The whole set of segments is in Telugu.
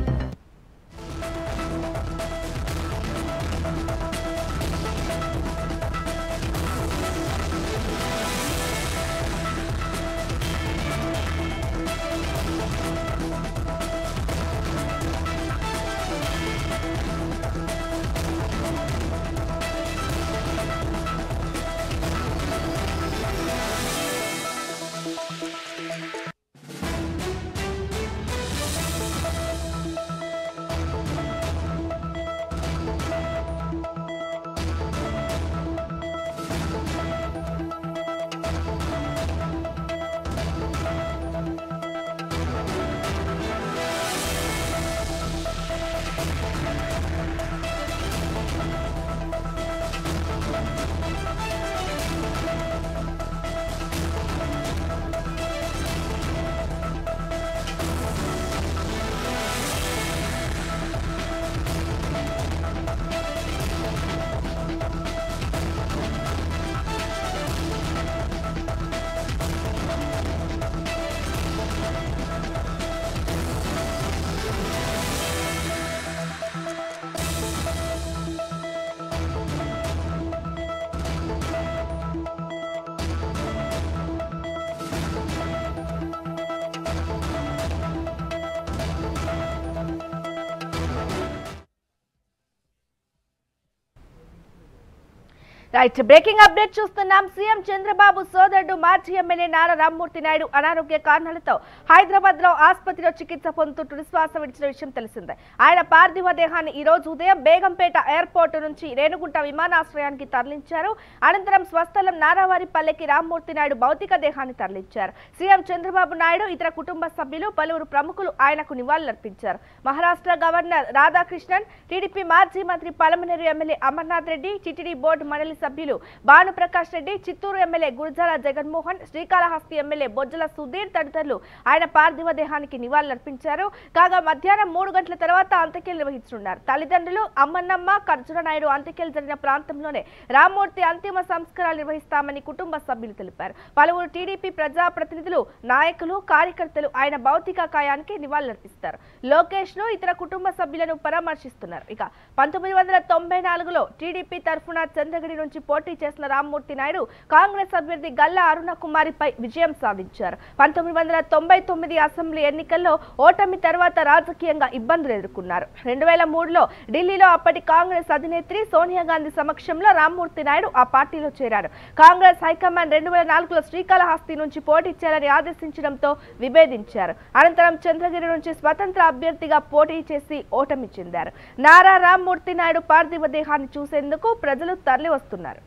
రైట్ బ్రేకింగ్ అప్డేట్ చూస్తున్నాం సీఎం చంద్రబాబు సోదరుడు మాజీ ఎమ్మెల్యే నారా రామ్మూర్తి నాయుడు అనారోగ్య కారణాలతో హైదరాబాద్ లో ఆసుపత్రిలో చికిత్స పొందుతూ తుడిశ్వాస విడిచిన విషయం తెలిసిందే ఆయన పార్థివ దేహాన్ని ఈ రోజు ఉదయం బేగంపేట ఎయిర్పోర్ట్ నుంచి రేణుగుంట విమానాశ్రయానికి తరలించారు అనంతరం స్వస్థలం నారావారిపల్లెకి రామ్మూర్తి నాయుడు భౌతిక దేహాన్ని తరలించారు సీఎం చంద్రబాబు నాయుడు ఇతర కుటుంబ సభ్యులు పలువురు ప్రముఖులు ఆయనకు నివాళులర్పించారు మహారాష్ట్ర గవర్నర్ రాధాకృష్ణన్ టీడీపీ మాజీ మంత్రి Palamaneru MLA Amarnath Reddy TTD board మండలి సభ్యులు భానుప్రకాష్ రెడ్డి చిత్తూరు ఎమ్మెల్యే గురజాల జగన్మోహన్ శ్రీకాళహస్తి ఎమ్మెల్యే బొజ్జల సుధీర్ తదితరులు ఆయన పార్థివ దేహానికి నివాళులర్పించారు కాగా మధ్యాహ్నం మూడు గంటల తర్వాత అంత్యక్రియలు నిర్వహిస్తున్నారు తల్లిదండ్రులు అమ్మన్నమ్మ ఖర్జున నాయుడు అంత్యక్రియలు జరిగిన ప్రాంతంలోనే రామ్మూర్తి అంతిమ సంస్కారాలు నిర్వహిస్తామని కుటుంబ సభ్యులు తెలిపారు పలువురు టీడీపీ ప్రజాప్రతినిధులు నాయకులు కార్యకర్తలు ఆయన భౌతిక కాయానికి నివాళులర్పిస్తారు లోకేష్ ను ఇతర కుటుంబ సభ్యులను పరామర్శిస్తున్నారు ఇక పంతొమ్మిది వందల తొంభై నాలుగులో టీడీపీ తరఫున చంద్రగిరి నుంచి పోటీ చేసిన రామ్మూర్తి నాయుడు కాంగ్రెస్ అభ్యర్థి గల్లా అరుణ కుమారిపై విజయం సాధించారు పంతొమ్మిది వందల తొంభై తొమ్మిది అసెంబ్లీ ఎన్నికల్లో ఓటమి తర్వాత రాజకీయంగా ఇబ్బందులు ఎదుర్కొన్నారు రెండు వేల మూడులో ఢిల్లీలో అప్పటి కాంగ్రెస్ అధినేత్రి సోనియా గాంధీ సమక్షంలో రామ్మూర్తి నాయుడు ఆ పార్టీలో చేరారు కాంగ్రెస్ హైకమాండ్ రెండు వేల నాలుగులో శ్రీకాళహస్తి నుంచి పోటీ చేయాలని ఆదేశించడంతో విభేదించారు అనంతరం చంద్రగిరి నుంచి స్వతంత్ర అభ్యర్థిగా పోటీ చేసి ఓటమి చెందారు నారా రామ్మూర్తి నాయుడు పార్థివ దేహాన్ని చూసేందుకు ప్రజలు తరలి వస్తున్నారు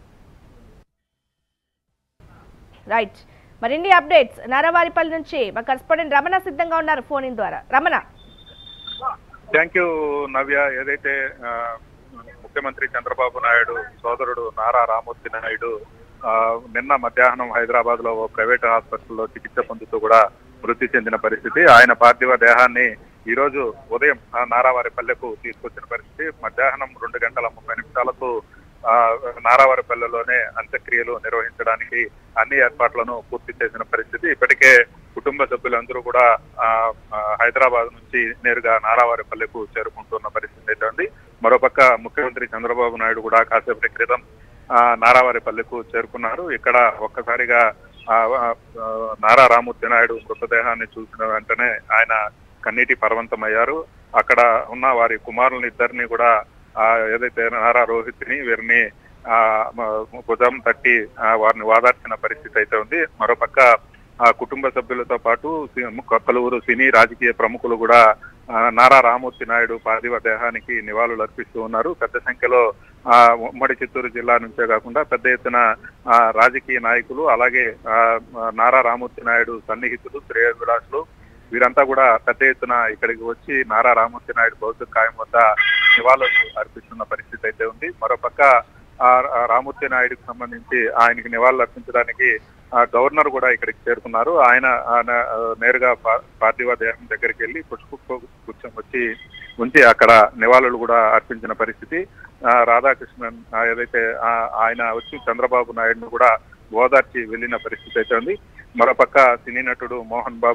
రైట్ మరిన్ని అప్డేట్స్ నారావారిపల్లి నుంచి మా కరెస్పాండెంట్ రమణ సిద్ధంగా ఉన్నారు ఫోన్ ఇన్ ద్వారా రమణ థ్యాంక్ యూ నవ్య ఏదైతే ఆ, ముఖ్యమంత్రి చంద్రబాబు నాయుడు సోదరుడు నారా రామూర్తి నాయుడు ఆ, నిన్న మధ్యాహ్నం హైదరాబాద్ లో ఓ ప్రైవేట్ హాస్పిటల్లో చికిత్స పొందుతూ కూడా మృతి చెందిన పరిస్థితి ఆయన పార్థివ దేహాన్ని ఈ రోజు ఉదయం ఆ, నారావారిపల్లెకు తీసుకొచ్చిన పరిస్థితి మధ్యాహ్నం రెండు గంటల ముప్పై నిమిషాలకు ఆ, నారావారిపల్లెలోనే అంత్యక్రియలు నిర్వహించడానికి అన్ని ఏర్పాట్లను పూర్తి చేసిన పరిస్థితి ఇప్పటికే కుటుంబ సభ్యులందరూ కూడా ఆ, ఆ, హైదరాబాద్ నుంచి నేరుగా నారావారిపల్లెకు చేరుకుంటున్న పరిస్థితి అయితే ఉంది మరోపక్క ముఖ్యమంత్రి చంద్రబాబు నాయుడు కూడా కాసేపటి క్రితం ఆ, నారావారిపల్లెకు చేరుకున్నారు ఇక్కడ ఒక్కసారిగా ఆ, ఆ, ఆ, నారా రామూర్తి నాయుడు మృతదేహాన్ని చూసిన వెంటనే ఆయన కన్నీటి పర్వంతమయ్యారు అక్కడ ఉన్న వారి కుమారులని ఇద్దరిని కూడా ఆ, ఏదైతే నారా రోహిత్ని వీరిని ఆ మ- భుజం తట్టి ఆ, వారిని వాదార్చిన పరిస్థితి అయితే ఉంది మరోపక్క ఆ కుటుంబ సభ్యులతో పాటు సి- పలువురు సినీ రాజకీయ ప్రముఖులు కూడా ఆ, నారా రామూర్తి నాయుడు పార్థివ దేహానికి నివాళులు అర్పిస్తూ ఉన్నారు పెద్ద సంఖ్యలో ఆ ఉమ్మడి చిత్తూరు జిల్లా నుంచే కాకుండా పెద్ద ఎత్తున ఆ, రాజకీయ నాయకులు అలాగే ఆ, నారా రామూర్తి నాయుడు సన్నిహితులు శ్రేయోభిలాషులు వీరంతా కూడా పెద్ద ఎత్తున ఇక్కడికి వచ్చి నారా రామూర్తి నాయుడు భౌతిక కాయం వద్ద నివాళులు అర్పిస్తున్న పరిస్థితి అయితే ఉంది మరోపక్క ఆ ఆ రామూర్తి నాయుడుకి సంబంధించి ఆయనకి నివాళులు అర్పించడానికి ఆ గవర్నర్ కూడా ఇక్కడికి చేరుకున్నారు ఆయన ఆయన, ఆ, నేరుగా పా- పార్థివ దేహం దగ్గరికి వెళ్ళి పుష్పు కూర్చొని వచ్చి ఉంచి అక్కడ నివాళులు కూడా అర్పించిన పరిస్థితి ఆ, రాధాకృష్ణన్ ఆ, ఏదైతే ఆ, ఆయన వచ్చి చంద్రబాబు నాయుడును కూడా ఓదార్చి వెళ్ళిన పరిస్థితి అయితే ఉంది మరోపక్క సినీ నటుడు మోహన్ బాబు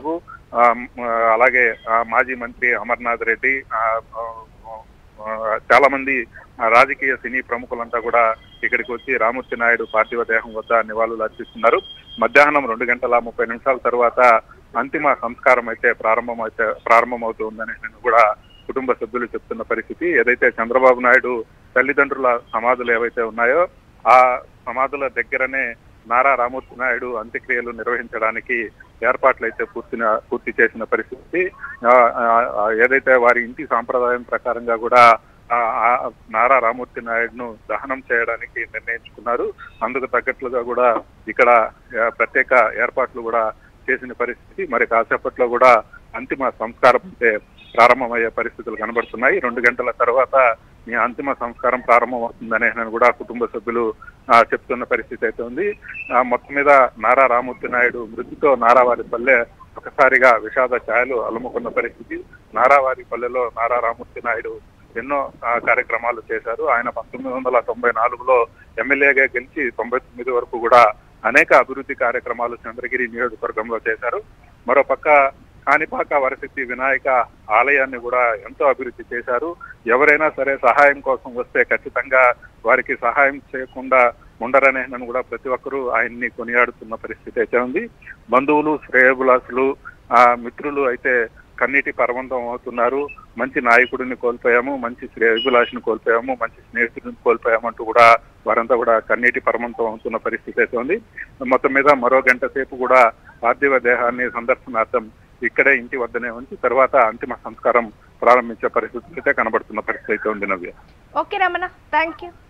ఆ, మ్, అలాగే ఆ, మాజీ మంత్రి అమర్నాథ్ రెడ్డి ఆ, ఆ, ఆ, చాలా మంది ఆ, రాజకీయ సినీ ప్రముఖులంతా కూడా ఇక్కడికి వచ్చి రామూర్తి నాయుడు పార్థివ దేహం వద్ద నివాళులు అర్పిస్తున్నారు మధ్యాహ్నం రెండు గంటల ముప్పై నిమిషాల తర్వాత అంతిమ సంస్కారం అయితే ప్రారంభం అయితే ప్రారంభమవుతుందని నేను కూడా కుటుంబ సభ్యులు చెప్తున్న పరిస్థితి ఏదైతే చంద్రబాబు నాయుడు తల్లిదండ్రుల సమాధులు ఏవైతే ఉన్నాయో ఆ సమాధుల దగ్గరనే నారా రామూర్తి నాయుడు అంత్యక్రియలు నిర్వహించడానికి ఏర్పాట్లు అయితే పూర్తిన పూర్తి చేసిన పరిస్థితి ఆ, ఆ, ఆ, ఏదైతే వారి ఇంటి సాంప్రదాయం ప్రకారంగా కూడా ఆ, ఆ, నారా రామూర్తి నాయుడును దహనం చేయడానికి నిర్ణయించుకున్నారు అందుకు తగ్గట్లుగా కూడా ఇక్కడ ఆ, ప్రత్యేక ఏర్పాట్లు కూడా చేసిన పరిస్థితి మరి కాసేపట్లో కూడా అంతిమ సంస్కారం అయితే ప్రారంభమయ్యే పరిస్థితులు కనబడుతున్నాయి రెండు గంటల తర్వాత మీ అంతిమ సంస్కారం ప్రారంభమవుతుందని నేను కూడా కుటుంబ సభ్యులు ఆ, చెప్తున్న పరిస్థితి అయితే ఉంది ఆ, మొత్తం మీద నారా రామూర్తి నాయుడు మృతితో నారావారి పల్లె ఒకసారిగా విషాద ఛాయలు అలుముకున్న పరిస్థితి నారావారి పల్లెలో నారా రామూర్తి నాయుడు ఎన్నో ఆ, కార్యక్రమాలు చేశారు ఆయన పంతొమ్మిది వందల తొంభై నాలుగులో ఎమ్మెల్యేగా గెలిచి తొంభై తొమ్మిది వరకు కూడా అనేక అభివృద్ధి కార్యక్రమాలు చంద్రగిరి నియోజకవర్గంలో చేశారు మరోపక్క కాణిపాక వరసిద్ధి వినాయక ఆలయాన్ని కూడా ఎంతో అభివృద్ధి చేశారు ఎవరైనా సరే సహాయం కోసం వస్తే ఖచ్చితంగా వారికి సహాయం చేయకుండా ఉండరనే నన్ను కూడా ప్రతి ఒక్కరూ ఆయన్ని కొనియాడుతున్న పరిస్థితి అయితే ఉంది బంధువులు శ్రేయబులాసులు ఆ మిత్రులు అయితే కన్నీటి పర్వంతం అవుతున్నారు మంచి నాయకుడిని కోల్పోయాము మంచి శ్రేయబులాషిని కోల్పోయాము మంచి స్నేహితుడిని కోల్పోయామంటూ కూడా వారంతా కూడా కన్నీటి పర్వంతం అవుతున్న పరిస్థితి అయితే ఉంది మొత్తం మీద మరో గంట సేపు కూడా పార్థివ దేహాన్ని సందర్శనార్థం ఇక్కడే ఇంటి వద్దనే ఉంచి తర్వాత అంతిమ సంస్కారం ప్రారంభించే పరిస్థితి అయితే కనబడుతున్న పరిస్థితి అయితే ఉంది Navya okay Ramana thank you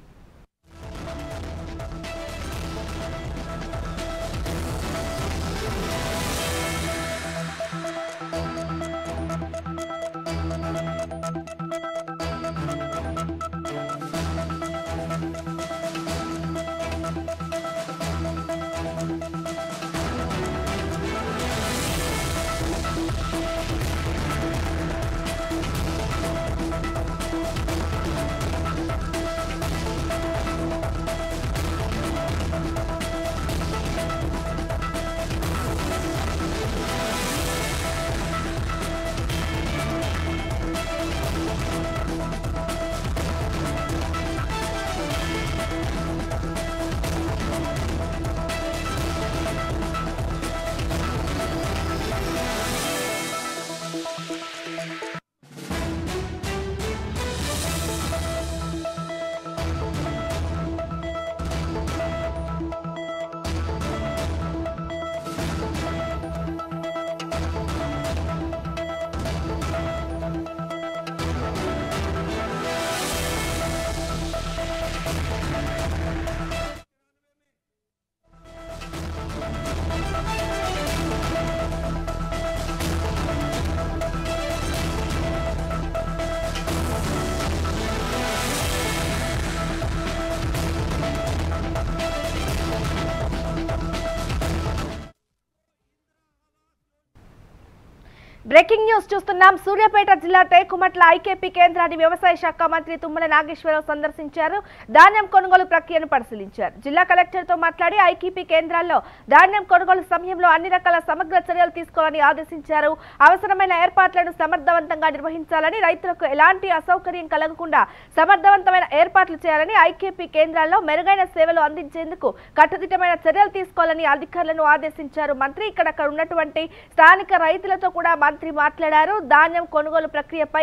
breaking news చూస్తున్నాం సూర్యాపేట జిల్లా టేకుమట్ల ఐకేపీ కేంద్రాన్ని వ్యవసాయ శాఖ మంత్రి తుమ్మల నాగేశ్వరరావు సందర్శించారు ధాన్యం కొనుగోలు ప్రక్రియను పరిశీలించారు జిల్లా కలెక్టర్తో మాట్లాడి ఐకేపీ కేంద్రాల్లో ధాన్యం కొనుగోలు సమయంలో అన్ని రకాల సమగ్ర చర్యలు తీసుకోవాలని ఆదేశించారు అవసరమైన ఏర్పాట్లను సమర్థవంతంగా నిర్వహించాలని రైతులకు ఎలాంటి అసౌకర్యం కలగకుండా సమర్థవంతమైన ఏర్పాట్లు చేయాలని ఐకేపీ కేంద్రాల్లో మెరుగైన సేవలు అందించేందుకు కట్టుదిట్టమైన చర్యలు తీసుకోవాలని అధికారులను ఆదేశించారు మంత్రి ఇక్కడ అక్కడ ఉన్నటువంటి స్థానిక రైతులతో కూడా మంత్రి మాట్లాడారు ధాన్యం కొనుగోలు ప్రక్రియపై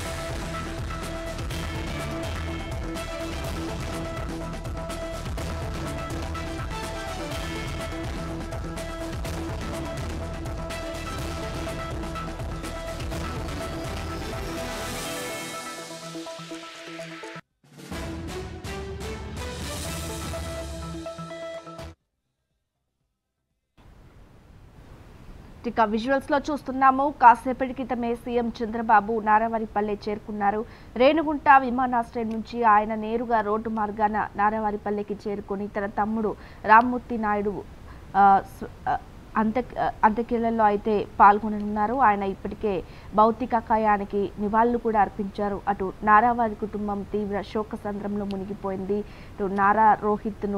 ఇక విజువల్స్ లో చూస్తున్నాము కాసేపటి క్రితమే సీఎం చంద్రబాబు నారావారిపల్లె చేరుకున్నారు రేణుగుంట విమానాశ్రయం నుంచి ఆయన నేరుగా రోడ్డు మార్గాన నారావారిపల్లెకి చేరుకొని తన తమ్ముడు రామ్మూర్తి నాయుడు ఆ, స్వ- ఆ, అంత్య అంత్యక్రియలలో అయితే పాల్గొననున్నారు ఆయన ఇప్పటికే భౌతిక కాయానికి నివాళులు కూడా అర్పించారు అటు నారావారి కుటుంబం తీవ్ర శోక సంద్రంలో మునిగిపోయింది ఇటు నారా రోహిత్ను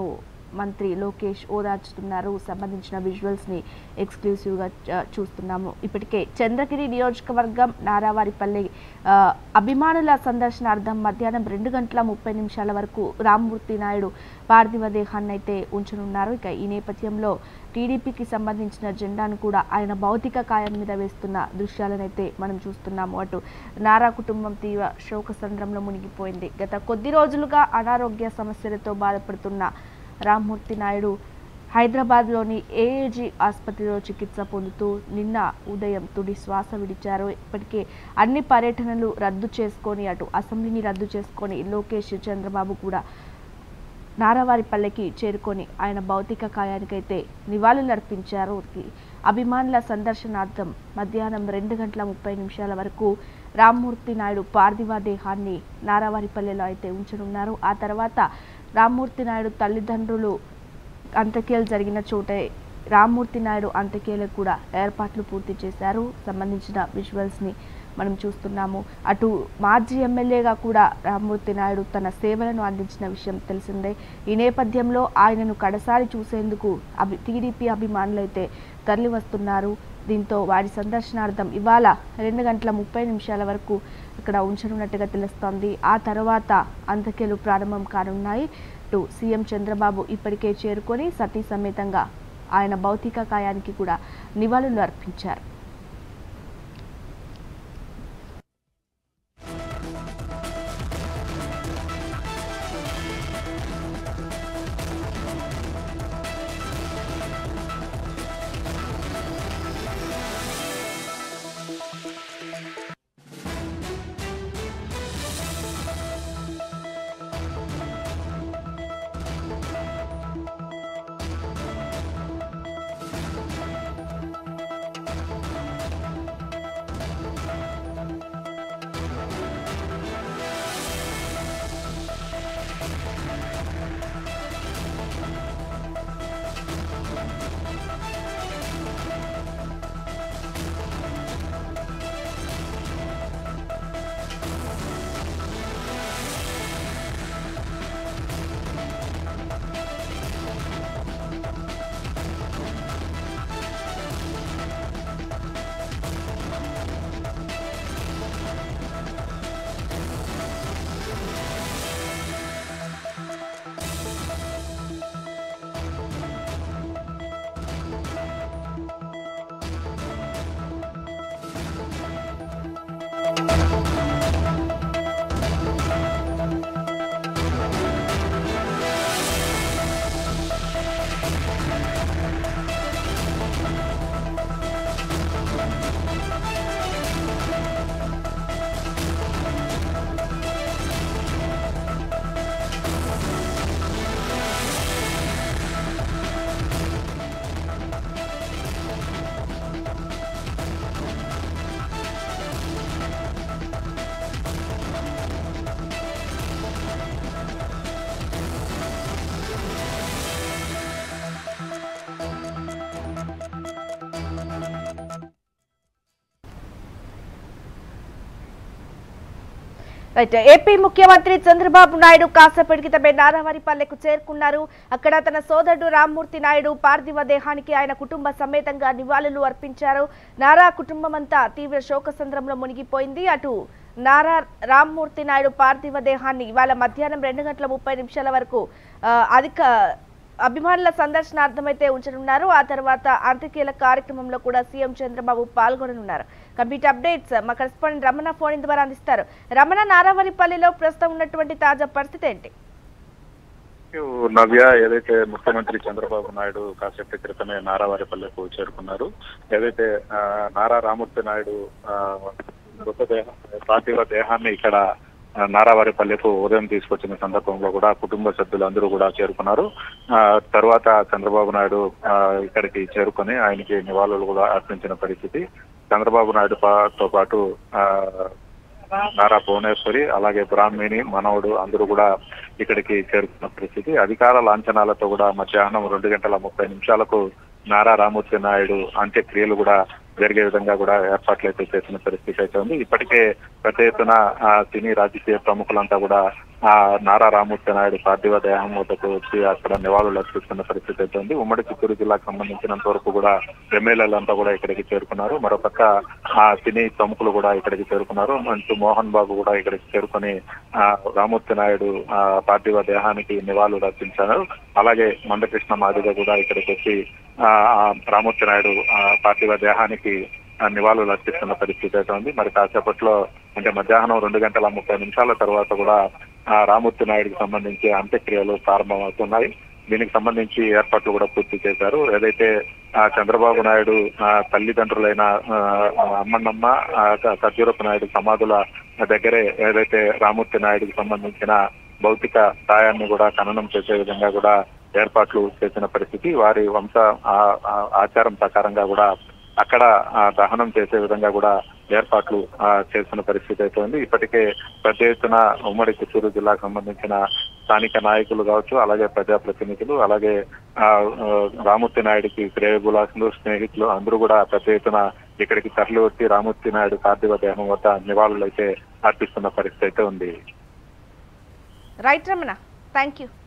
మంత్రి లోకేష్ ఓదార్చుతున్నారు సంబంధించిన విజువల్స్ ని ఎక్స్క్లూసివ్ గా ఆ, చూస్తున్నాము ఇప్పటికే చంద్రగిరి నియోజకవర్గం నారావారిపల్లి ఆ, అభిమానుల సందర్శనార్థం మధ్యాహ్నం రెండు గంటల ముప్పై నిమిషాల వరకు రామ్మూర్తి నాయుడు పార్థివ దేహాన్ని అయితే ఉంచనున్నారు ఇక ఈ నేపథ్యంలో టీడీపీకి సంబంధించిన జెండాను కూడా ఆయన భౌతిక కాయం మీద వేస్తున్న దృశ్యాలనైతే మనం చూస్తున్నాము అటు నారా కుటుంబం తీవ్ర శోకసంద్రంలో మునిగిపోయింది గత కొద్ది రోజులుగా అనారోగ్య సమస్యలతో బాధపడుతున్న రామ్మూర్తి నాయుడు హైదరాబాద్లోని ఏఏజీ ఆసుపత్రిలో చికిత్స పొందుతూ నిన్న ఉదయం తుడి శ్వాస విడిచారు ఇప్పటికే అన్ని పర్యటనలు రద్దు చేసుకొని అటు అసెంబ్లీని రద్దు చేసుకొని లోకేష్ చంద్రబాబు కూడా నారావారిపల్లెకి చేరుకొని ఆయన భౌతిక కాయానికైతే నివాళులర్పించారు ఈ అభిమానుల సందర్శనార్థం మధ్యాహ్నం రెండు గంటల ముప్పై నిమిషాల వరకు రామ్మూర్తి నాయుడు పార్థివ దేహాన్ని నారావారిపల్లెలో అయితే ఉంచనున్నారు ఆ తర్వాత రామ్మూర్తి నాయుడు తల్లిదండ్రులు అంత్యక్రియలు జరిగిన చోటే రామ్మూర్తి నాయుడు అంత్యక్రియలకు కూడా ఏర్పాట్లు పూర్తి చేశారు సంబంధించిన విజువల్స్ ని మనం చూస్తున్నాము అటు మాజీ ఎమ్మెల్యేగా కూడా రామ్మూర్తి నాయుడు తన సేవలను అందించిన విషయం తెలిసిందే ఈ నేపథ్యంలో ఆయనను కడసారి చూసేందుకు అభి టీడీపీ అభిమానులు అయితే తరలి వస్తున్నారు దీంతో వారి సందర్శనార్థం ఇవాళ రెండు గంటల ముప్పై నిమిషాల వరకు ఇక్కడ ఉంచనున్నట్టుగా తెలుస్తోంది ఆ తర్వాత అంత్యక్రియలు ప్రారంభం కానున్నాయి ఇటు సీఎం చంద్రబాబు ఇప్పటికే చేరుకొని సతీ సమేతంగా ఆయన భౌతిక కాయానికి కూడా నివాళులు అర్పించారు రైట్ ఏపీ ముఖ్యమంత్రి చంద్రబాబు నాయుడు కాసేపటి క్రితమే నారావారిపల్లెకు చేరుకున్నారు అక్కడ తన సోదరుడు రామ్మూర్తి నాయుడు పార్థివ దేహానికి ఆయన కుటుంబ సమేతంగా నివాళులు అర్పించారు నారా కుటుంబం అంతా తీవ్ర శోకసంద్రంలో మునిగిపోయింది అటు నారా రామ్మూర్తి నాయుడు పార్థివ దేహాన్ని ఇవాళ మధ్యాహ్నం రెండు గంటల ముప్పై నిమిషాల వరకు ఆ, అధిక అభిమానుల సందర్శనార్థమైతే ఉంచనున్నారు ఆ తర్వాత అంత్యక్రియల కార్యక్రమంలో కూడా సీఎం చంద్రబాబు పాల్గొననున్నారు కంప్లీట్ అప్డేట్స్ మా కరెస్పాండెంట్ రమణ ఫోన్ ద్వారా అందిస్తారు రమణ నారావరిపల్లిలో ప్రస్తుతం ఉన్నటువంటి తాజా పరిస్థితి ఏంటి నవ్య ఏదైతే ముఖ్యమంత్రి చంద్రబాబు నాయుడు కాసేపటి క్రితమే నారావారిపల్లెకు చేరుకున్నారు ఏదైతే ఆ, నారా రామూర్తి నాయుడు ఆ, మృతదేహ పార్థివ దేహాన్ని ఇక్కడ ఆ, నారావారిపల్లెకు ఉదయం తీసుకొచ్చిన సందర్భంలో కూడా కుటుంబ సభ్యులు అందరూ కూడా చేరుకున్నారు ఆ, తర్వాత చంద్రబాబు నాయుడు ఆ, ఇక్కడికి చేరుకొని ఆయనకి నివాళులు కూడా అర్పించిన పరిస్థితి చంద్రబాబు నాయుడు పా- తో పాటు ఆ, నారా భువనేశ్వరి అలాగే బ్రాహ్మిణి మనవడు అందరూ కూడా ఇక్కడికి చేరుకున్న పరిస్థితి అధికార లాంఛనాలతో కూడా మధ్యాహ్నం రెండు గంటల ముప్పై నిమిషాలకు నారా రామూర్తి నాయుడు అంత్యక్రియలు కూడా జరిగే విధంగా కూడా ఏర్పాట్లు అయితే చేసిన పరిస్థితి అయితే ఉంది ఇప్పటికే పెద్ద ఎత్తున ఆ, సినీ రాజకీయ ప్రముఖులంతా కూడా ఆ నారా రామూర్తి నాయుడు పార్థివ దేహం వద్దకు వచ్చి అక్కడ నివాళులు అర్పిస్తున్న పరిస్థితి అయితే ఉంది ఉమ్మడి చిత్తూరు జిల్లాకు సంబంధించినంత వరకు కూడా ఎమ్మెల్యేలంతా కూడా ఇక్కడికి చేరుకున్నారు మరోపక్క ఆ సినీ ప్రముఖులు కూడా ఇక్కడికి చేరుకున్నారు మంచు మోహన్ బాబు కూడా ఇక్కడికి చేరుకొని ఆ రామూర్తి నాయుడు ఆ పార్థివ దేహానికి నివాళులు అర్పించారు అలాగే మందకృష్ణ మాదిగ కూడా ఇక్కడికి వచ్చి ఆ ఆ రామూర్తి నాయుడు ఆ పార్థివ దేహానికి ఆ నివాళులు అర్పిస్తున్న పరిస్థితి అయితే ఉంది మరి కాసేపట్లో అంటే మధ్యాహ్నం రెండు గంటల ముప్పై నిమిషాల తర్వాత కూడా ఆ రామూర్తి నాయుడుకి సంబంధించి అంత్యక్రియలు ప్రారంభమవుతున్నాయి దీనికి సంబంధించి ఏర్పాట్లు కూడా పూర్తి చేశారు ఏదైతే ఆ చంద్రబాబు నాయుడు ఆ తల్లిదండ్రులైన ఆ, అమ్మన్నమ్మ ఆ, క- ఖర్జూరపు నాయుడు సమాధుల దగ్గరే ఏదైతే రామూర్తి నాయుడుకి సంబంధించిన భౌతిక సాయాన్ని కూడా ఖననం చేసే విధంగా కూడా ఏర్పాట్లు చేసిన పరిస్థితి వారి వంశ ఆ- ఆ- ఆచారం ప్రకారంగా కూడా అక్కడ ఆ, దహనం చేసే విధంగా కూడా ఏర్పాట్లు ఆ, చేసిన పరిస్థితి అయితే ఉంది ఇప్పటికే పెద్ద ఎత్తున ఉమ్మడి చిత్తూరు జిల్లాకు సంబంధించిన స్థానిక నాయకులు కావచ్చు అలాగే ప్రజాప్రతినిధులు అలాగే ఆ, ఆ, రామూర్తి నాయుడికి శ్రేయగులాసులు స్నేహితులు అందరూ కూడా పెద్ద ఎత్తున ఇక్కడికి తరలి వచ్చి రామూర్తి నాయుడు పార్థివ దేహం వద్ద నివాళులు అయితే అర్పిస్తున్న పరిస్థితి అయితే ఉంది రైట్ రమణ థ్యాంక్ యూ